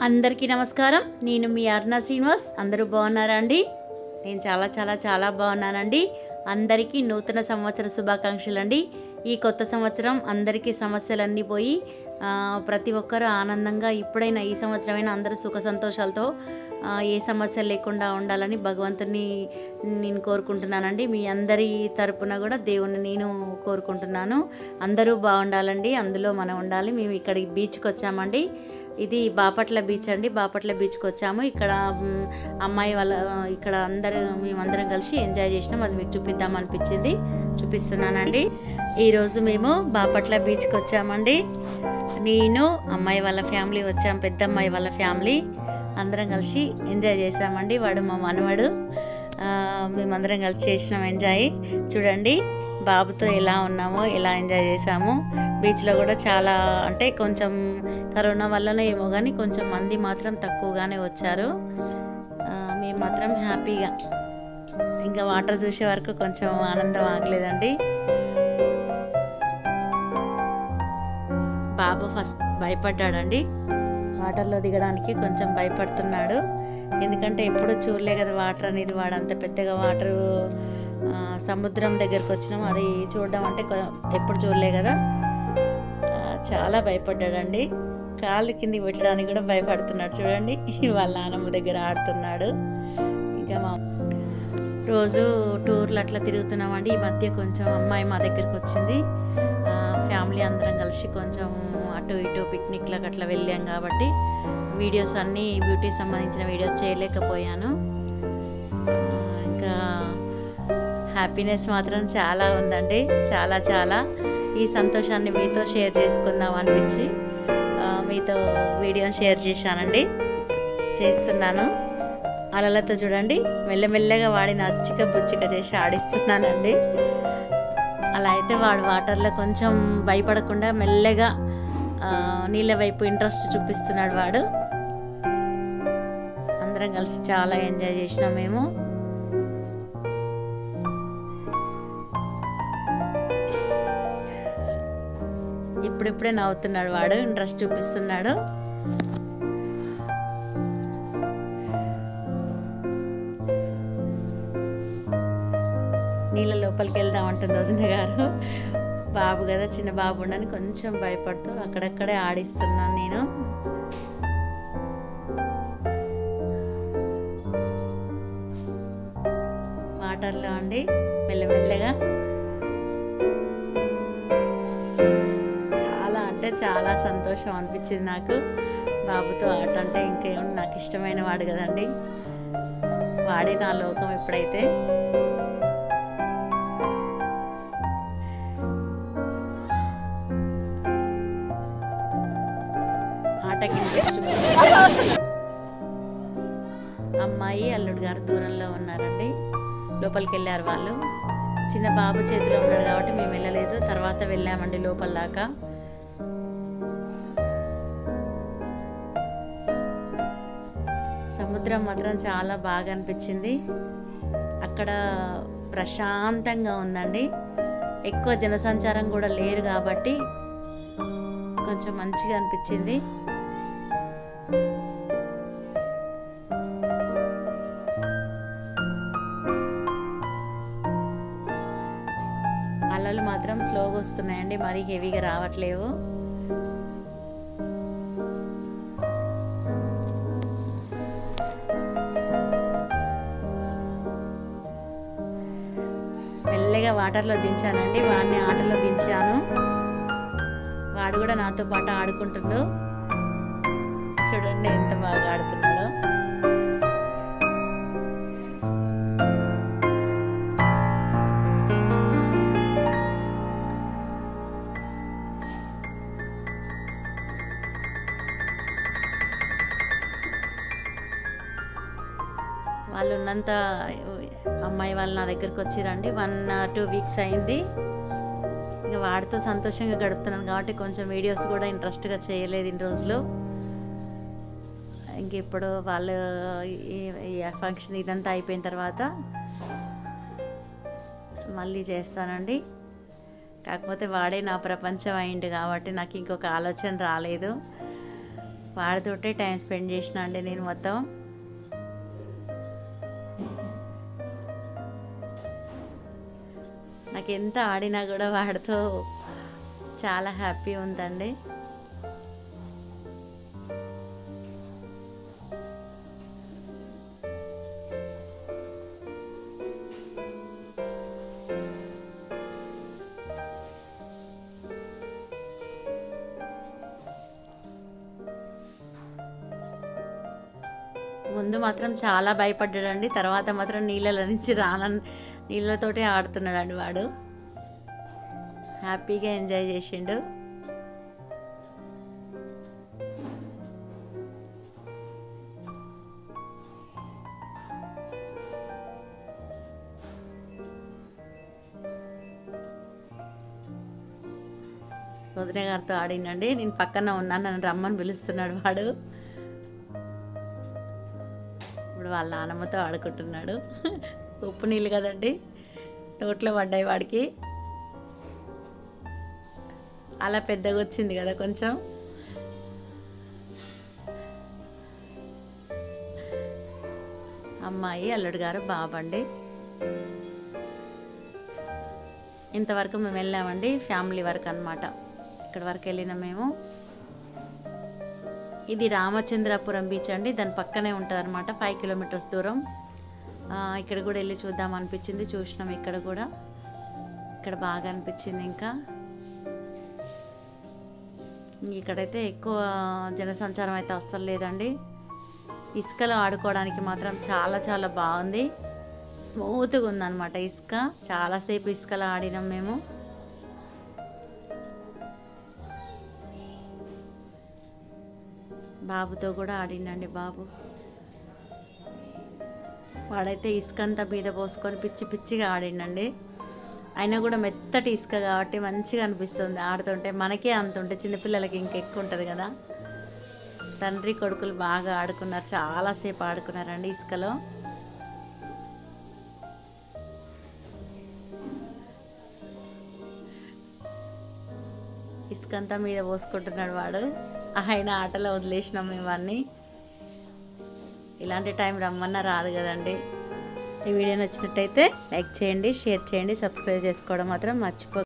అందరికీ నమస్కారం నేను మీ అరుణ శ్రీనివాస్ అందరూ బాగున్నారా అండి నేను చాలా చాలా చాలా బాగున్నానండి అందరికీ నూతన సంవత్సర శుభాకాంక్షలు అండి ఈ కొత్త సంవత్సరం అందరికీ సమస్యలన్నీ పోయి ఆ, ప్రతి ఒక్కరూ ఆనందంగా ఇప్పుడైనా ఈ సంవత్సరమైనా అందరూ సుఖ సంతోషాలతో ఆ, ఏ సమస్య లేకుండా ఉండాలని భగవంతుని నేను కోరుకుంటున్నానండి మీ అందరి తరపున కూడా దేవుణ్ణి నేను కోరుకుంటున్నాను అందరూ బాగుండాలండి అందులో మనం ఉండాలి మేము ఇక్కడికి బీచ్కి వచ్చామండి ఇది బాపట్ల బీచ్ అండి బాపట్ల బీచ్కి వచ్చాము ఇక్కడ మ్, అమ్మాయి వాళ్ళ ఇక్కడ అందరూ మేమందరం కలిసి ఎంజాయ్ చేసినాం అది మీకు చూపిద్దాం అనిపించింది చూపిస్తున్నానండి ఈరోజు మేము బాపట్ల బీచ్కి వచ్చామండి నేను అమ్మాయి వాళ్ళ ఫ్యామిలీ వచ్చాం పెద్ద అమ్మాయి వాళ్ళ ఫ్యామిలీ అందరం కలిసి ఎంజాయ్ చేసామండి వాడు మా మనవడు ఆ, మేమందరం కలిసి చేసినాం ఎంజాయ్ చూడండి బాబుతో ఎలా ఉన్నామో ఎలా ఎంజాయ్ చేసాము బీచ్లో కూడా చాలా అంటే కొంచెం కరోనా వల్లనే ఏమో కానీ కొంచెం మంది మాత్రం తక్కువగానే వచ్చారు ఆ, మేము మాత్రం హ్యాపీగా ఇంకా వాటర్ చూసే వరకు కొంచెం ఆనందం ఆగలేదండి బాబు ఫస్ట్ భయపడ్డాడండి వాటర్లో దిగడానికి కొంచెం భయపడుతున్నాడు ఎందుకంటే ఎప్పుడు చూడలే కదా వాటర్ అనేది వాడు అంత పెద్దగా వాటర్ సముద్రం దగ్గరకు వచ్చినాం అది చూడడం అంటే కొ- ఎప్పుడు చూడలే కదా ఆ, చాలా భయపడ్డాడండి కాళ్ళు కిందికి పెట్టడానికి కూడా భయపడుతున్నాడు చూడండి వాళ్ళ నాన్నమ్మ దగ్గర ఆడుతున్నాడు ఇంకా మా రోజు టూర్లు అట్లా తిరుగుతున్నామండి ఈ మధ్య కొంచెం అమ్మాయి మా దగ్గరికి వచ్చింది ఆ, ఫ్యామిలీ అందరం కలిసి కొంచెం అటు ఇటు పిక్నిక్లకు అట్లా వెళ్ళాం కాబట్టి వీడియోస్ అన్నీ బ్యూటీ సంబంధించిన వీడియోస్ చేయలేకపోయాను ఆ, ఇంకా హ్యాపీనెస్ మాత్రం చాలా ఉందండి చాలా చాలా ఈ సంతోషాన్ని మీతో షేర్ చేసుకుందాం అనిపించి ఆ, మీతో వీడియోని షేర్ చేశానండి చేస్తున్నాను అలలతో చూడండి మెల్లమెల్లగా వాడిని అచ్చిక బుచ్చిక చేసి ఆడిస్తున్నానండి అలా అయితే వాడు వాటర్లో కొంచెం భయపడకుండా మెల్లగా ఆ, నీళ్ళ వైపు ఇంట్రెస్ట్ చూపిస్తున్నాడు వాడు అందరం కలిసి చాలా ఎంజాయ్ చేసినాం మేము ఇప్పుడిప్పుడే నవ్వుతున్నాడు వాడు ఇంట్రెస్ట్ చూపిస్తున్నాడు నీళ్ళ లోపలికి వెళ్దాం అంటుంది వదిన గారు బాబు కదా చిన్న బాబు ఉండని కొంచెం భయపడుతూ అక్కడక్కడే ఆడిస్తున్నాను నేను వాటర్లో అండి మెల్లమెల్లగా చాలా అంటే చాలా సంతోషం అనిపించింది నాకు బాబుతో ఆట అంటే ఇంకేం నాకు ఇష్టమైన వాడు కదండి వాడే నా లోకం ఎప్పుడైతే ఆటకి ఇంట్రెస్ట్ చూపిస్తున్నాడు. అమ్మాయి అల్లుడు గారు దూరంలో ఉన్నారండి లోపలికి వెళ్ళారు వాళ్ళు చిన్న బాబు చేతిలో ఉన్నాడు కాబట్టి మేము వెళ్ళలేదు తర్వాత వెళ్ళామండి లోపల దాకా సముద్రం మాత్రం చాలా బాగా అనిపించింది అక్కడ ప్రశాంతంగా ఉందండి ఎక్కువ జనసంచారం కూడా లేరు కాబట్టి కొంచెం మంచిగా అనిపించింది అలలు మాత్రం స్లోగా వస్తున్నాయండి మరీ హెవీగా రావట్లేవు మెల్లగా వాటర్లో దించానండి వాడిని ఆటలో దించాను వాడు కూడా నాతో పాటు ఆడుకుంటుండు చూడండి ఎంత బాగా ఆడుతున్నాడో వాళ్ళు ఉన్నంత అమ్మాయి వాళ్ళు నా దగ్గరికి వచ్చిరండి వన్ టూ వీక్స్ అయింది ఇక వాడితో సంతోషంగా గడుపుతున్నాను కాబట్టి కొంచెం వీడియోస్ కూడా ఇంట్రెస్ట్గా చేయలేదు ఇన్ని రోజులు ఇంక ఇప్పుడు వాళ్ళు ఈ- ఈ ఫంక్షన్ ఇదంతా అయిపోయిన తర్వాత మళ్ళీ చేస్తానండి కాకపోతే వాడే నా ప్రపంచం అయింది కాబట్టి నాకు ఇంకొక ఆలోచన రాలేదు వాడితోటే టైం స్పెండ్ చేసిన అండి నేను మొత్తం నాకు ఎంత ఆడినా కూడా వాడితో చాలా హ్యాపీ ఉందండి ముందు మాత్రం చాలా భయపడ్డాడండి తర్వాత మాత్రం నీళ్ళ నుంచి రాన నీళ్ళతోటే ఆడుతున్నాడండి వాడు హ్యాపీగా ఎంజాయ్ చేసిండు వదిన గారితో ఆడిండండి నేను పక్కన ఉన్నాను నన్ను రమ్మని పిలుస్తున్నాడు వాడు ఇప్పుడు వాళ్ళ నాన్నమ్మతో ఆడుకుంటున్నాడు ఉప్పు నీళ్ళు కదండి నోట్లో పడ్డాయి వాడికి అలా పెద్దగా వచ్చింది కదా కొంచెం అమ్మాయి అల్లుడు గారు బాబండి ఇంతవరకు మేము వెళ్ళామండి ఫ్యామిలీ వరకు అనమాట ఇక్కడ వరకు వెళ్ళినాం మేము ఇది రామచంద్రపురం బీచ్ అండి దాని పక్కనే ఉంటుంది అనమాట ఫైవ్ కిలోమీటర్స్ దూరం ఆ, ఇక్కడ కూడా వెళ్ళి చూద్దాం అనిపించింది చూసినాం ఇక్కడ కూడా ఇక్కడ బాగా అనిపించింది ఇంకా ఇక్కడైతే ఎక్కువ జనసంచారం అయితే అస్సలు లేదండి ఇసుకలో ఆడుకోవడానికి మాత్రం చాలా చాలా బాగుంది స్మూత్గా ఉందన్నమాట ఇసుక చాలాసేపు ఇసుకలో ఆడినాం మేము బాబుతో కూడా ఆడిండండి బాబు వాడైతే ఇసుక అంతా మీద పోసుకొని పిచ్చి పిచ్చిగా ఆడిండండి అయినా కూడా మెత్తటి ఇసుక కాబట్టి మంచిగా అనిపిస్తుంది ఆడుతుంటే మనకే అంత ఉంటే చిన్నపిల్లలకి ఇంకెక్కువ ఉంటుంది కదా తండ్రి కొడుకులు బాగా ఆడుకున్నారు చాలాసేపు ఆడుకున్నారండి ఇసుకలో ఇసుకంతా మీద పోసుకుంటున్నాడు వాడు ఆయన ఆటలో వదిలేసినాం ఇవన్నీ ఇలాంటి టైం రమ్మన్నా రాదు కదండి ఈ వీడియో నచ్చినట్టయితే లైక్ చేయండి షేర్ చేయండి సబ్స్క్రైబ్ చేసుకోవడం మాత్రం మర్చిపో